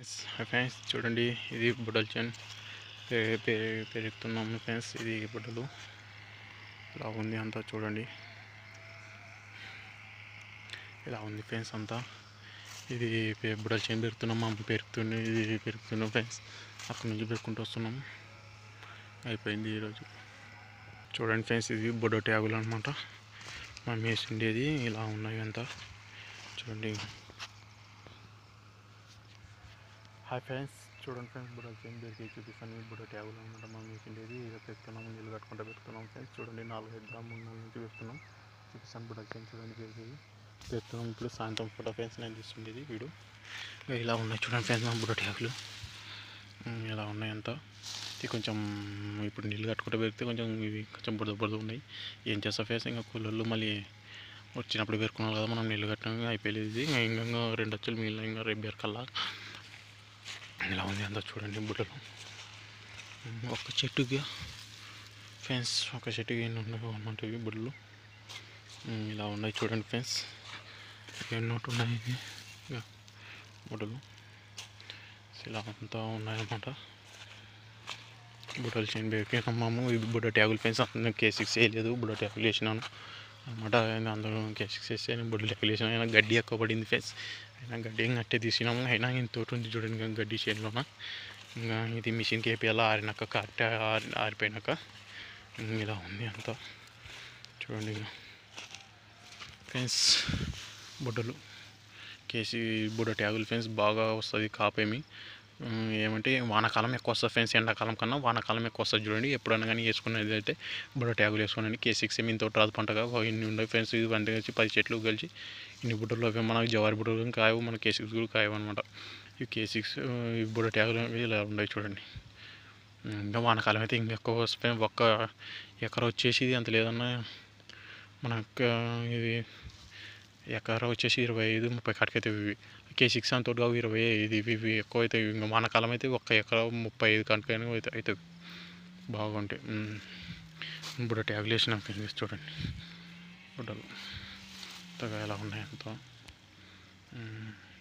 Hi friends చూడండి ఇది బుడ్డల chain పెరుగుతున్నాము friends ఇది బుడ్డలు ఇలా ఉంది అంతా చూడండి ఇలా ఉంది ఫ్రెండ్స్ అంతా ఇది పె- బుడ్డల చైన్ పెరుగుతున్నాం మా పెరుగుతుంది ఇది పెరుగుతున్నాం ఫ్రెండ్స్ అక్కడ నుంచి పెరుక్కుంటూ వస్తున్నాం అయిపోయింది ఈరోజు చూడండి ఫ్రెండ్స్ ఇది బుడ్డ ట్యాగులు అనమాట మనం వేసిండేది ఇలా ఉన్నాయి అంతా చూడండి హాయ్ ఫ్రెండ్స్ చూడండి ఫ్రెండ్స్ బుడ్డ చైన్ పెరిగి చూపిస్తాను ఈ బుడ్డ ట్యాగులు అనమాట మనం వేసిండేది ఇలా పెడుతున్నాం నీళ్ళు కట్టుకుంటూ పెడుతున్నాం ఫ్రెండ్స్ చూడండి నాలుగు ఐదు గ్రాములు మూడు నుంచి పెడుతున్నాం చూపిస్తాను బుడ్డ చైన్ చూడండి పెరిగి పెడుతున్నాం ఇప్పుడు సాయంత్రం పూట ఫ్రెండ్స్ నేను తీసుకుండేది వీడు ఇంకా ఇలా ఉన్నాయి చూడండి ఫ్రెండ్స్ మా బుడ్డ ట్యాగులు ఉమ్, ఇలా ఉన్నాయి అంతా ఇది కొంచెం ఇప్పుడు నీళ్ళు కట్టుకుంటూ పెరిగితే కొంచెం ఇవి కొంచెం బుడద బుడద ఉన్నాయి ఏం చేస్తా ఫేస్ ఇంకా కూలర్లు మళ్ళీ వచ్చినప్పుడు పెరుకున్నాం కదా మనం నీళ్ళు కట్టినాక అయిపోయింది ఇది ఇంకా ఇంకా రెండు వచ్చులు మిగిలిన ఇంకా రేపు బెరకల్లా ఇలా ఉంది అంతా చూడండి బుట్టలు ఉమ్, ఒక చెట్టుకి ఫ్రెండ్స్ ఒక చెట్టుకి ఎన్ని ఉన్నాయి అనమాట ఇవి బుడ్డలు ఉమ్, ఇలా ఉన్నాయి చూడండి ఫ్రెండ్స్ ఎన్ని ఒకటి ఉన్నాయి ఇవి ఇక బుడ్డలు ఇలా అంతా ఉన్నాయన్నమాట బుడ్డలు చైన్ బేకి అమ్మాము ఇది బుడ్డ ట్యాగులు ఫ్రెండ్స్ అందరూ కే సిక్స్ వేయలేదు బుడ్డ ట్యాగులు వేసినాను అనమాట అందరూ కే సిక్స్ వేస్తే నేను బుడ్డ ట్యాగులు వేసిన అయినా గడ్డి ఎక్కువ పడింది ఫ్రెండ్స్ అయినా గడ్డి ఇంకా అట్టే తీసినాము అయినా ఇంత తోటి ఉంది చూడండి ఇంకా గడ్డి చేనులోన ఇంకా ఇది మిషన్కి వేపియాలా ఆరినాక కరెక్ట్ ఆరి ఆరిపోయినాక ఇంక ఇలా ఉంది అంతా చూడండి ఇక ఫ్రెండ్స్ బుడ్డలు కేసీ బుడ్డ ట్యాగులు ఫ్రెండ్స్ బాగా వస్తుంది కాపేమి ఉమ్, ఏమంటే వానాకాలం ఎక్కువ వస్తుంది ఫ్రెండ్స్ ఎండాకాలం కన్నా వానాకాలం ఎక్కువ వస్తుంది చూడండి ఎప్పుడైనా కానీ వేసుకునేది అయితే బుడ్డ ట్యాగులు వేసుకుని కే సిక్స్ ఇంత రాదు పంటగా ఓ ఇన్ని ఉన్నాయి ఫ్రెండ్స్ ఇది వంట కలిసి పది చెట్లు కలిసి ఇన్ని బుడ్డలు అవి మనకు జవారి బుడ్డలు కాయవు మన కే సిక్స్ కూడా కాయవు అనమాట ఈ కే సిక్స్ ఈ బుడ్డ ట్యాగులు అనేవి ఇలా ఉన్నాయి చూడండి ఉమ్, ఇంకా వానాకాలం అయితే ఇంకా ఎక్కువ వస్తాయి ఒక్క ఎకర వచ్చేసి ఇది అంత లేదన్నా మనకు ఇది ఎకరా వచ్చేసి ఇరవై ఐదు ముప్పై కాటికి అయితే ఇవి కే సిక్స్ అంత కావు ఇరవై ఇది ఇవి ఇవి ఎక్కువ అయితే ఇంకా వానాకాలం అయితే ఒక్క ఎకరా ముప్పై ఐదు కాటికైనా అయితే అవుతుంది బాగుంటాయి ఉమ్. ఇప్పుడు ట్యాగులు వేసిన కనిపిస్తుంది చూడండి గుడ్డలు అంతగా ఎలా ఉన్నాయి అంతా ఉమ్.